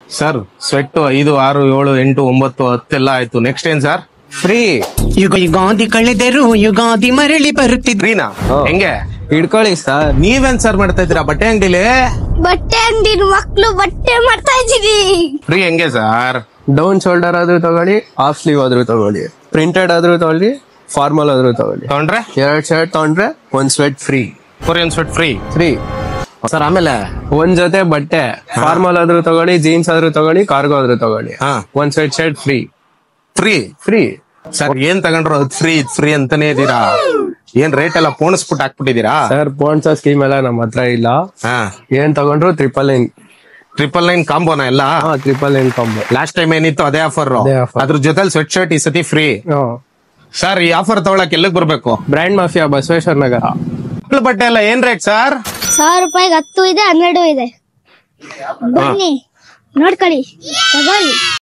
Sir sweat ಐದು ಆರು ಏಳು ಎಂಟು ಒಂಬತ್ತು ಹತ್ತೆಲ್ಲ ಆಯ್ತು ನೆಕ್ಸ್ಟ್ ಏನ್ ಸರ್ ಫ್ರೀ ಯುಗ ಯುಗಾದಿ ಕಳೆದರು ಯುಗಾದಿ ಮರಳಿ ಬರುತ್ತಿದ್ರು ಫ್ರೀನಾ ಹಾ. ಹೆಂಗೆ ಹಿಡ್ಕೊಳ್ಳಿ ಸರ್ ನೀವೇನ್ ಸರ್ ಮಾಡ್ತಾ ಇದ್ದೀರಾ ಬಟ್ಟೆ ಅಂಗಡಿಲಿ ಬಟ್ಟೆ ಅಂಗಡಿ ಮಕ್ಳು ಬಟ್ಟೆ ಮಾಡ್ತಾ ಇದ್ದೀವಿ ಫ್ರೀ ಹೆಂಗೆ ಸರ್ ಡೌನ್ ಶೋಲ್ಡರ್ ಆದ್ರೂ ತಗೊಳ್ಳಿ ಹಾಫ್ ಸ್ಲೀವ್ ಆದ್ರೂ ತಗೊಳ್ಳಿ ಪ್ರಿಂಟೆಡ್ ಆದ್ರೂ ತಗೊಳ್ಳಿ ಫಾರ್ಮಲ್ ಆದ್ರೂ ತಗೊಳ್ಳಿ ತಗೊಂಡ್ರೆ ಎರಡ್ ಶರ್ಟ್ ತಗೊಂಡ್ರೆ ಒಂದ್ sweat free Korean sweat free free sir ಆಮೇಲೆ ಒಂದ್ ಜೊತೆ ಬಟ್ಟೆ ಫಾರ್ಮಲ್ ಆದ್ರೂ ತಗೊಳ್ಳಿ ಜೀನ್ಸ್ ಆದ್ರೂ ತಗೊಳ್ಳಿ ಕಾರ್ಗೋ ಆದ್ರೂ ತಗೊಳ್ಳಿ ಹಾ ಒಂದ್ sweatshirt free free free sir ಏನ್ ತಗೊಂಡ್ರು ಅದು ಫ್ರೀ ಫ್ರೀ ಅಂತಾನೆ ಇದೀರಾ ಏನ್ ರೇಟ್ ಎಲ್ಲ ಪೋಣಿಸ್ಬಿಟ್ಟು ಹಾಕ್ಬಿಟ್ಟಿದೀರಾ ಸರ್ ಪೋನ್ಸ ಸ್ಕೀಮ್ ಎಲ್ಲ ನಮ್ಮ ಹತ್ರ ಇಲ್ಲ ಹಾ ಏನ್ ತಗೊಂಡ್ರು ಟ್ರಿಪಲ್ ನೈನ್ ಟ್ರಿಪಲ್ ನೈನ್ ಕಾಂಬೋನ ಎಲ್ಲ ಹಾ triple nine combo last time ಏನಿತ್ತು ಅದೇ ಆಫರ್ ಅದೇ offer. ಅದ್ರ ಜೊತೆಲಿ ಸ್ವೆಟ್ ಶರ್ಟ್ ಈ ಸತಿ ಫ್ರೀ ಸರ್ ಈ ಆಫರ್ ತಗೊಳಕ್ ಎಲ್ಲಿಗೆ ಬರ್ಬೇಕು ಬ್ರ್ಯಾಂಡ್ ಮಾಫಿಯಾ ಬಸವೇಶ್ವರ ನಗರ ಮಕ್ಳ ಬಟ್ಟೆ ಎಲ್ಲ ಏನ್ ರೇಟ್ ಸರ್ ಸಾವಿರ ರೂಪಾಯಿಗೆ ಹತ್ತು ಇದೆ ಹನ್ನೆರಡು ಇದೆ ಬನ್ನಿ ನೋಡ್ಕೊಳ್ಳಿ ತಗೊಳ್ಳಿ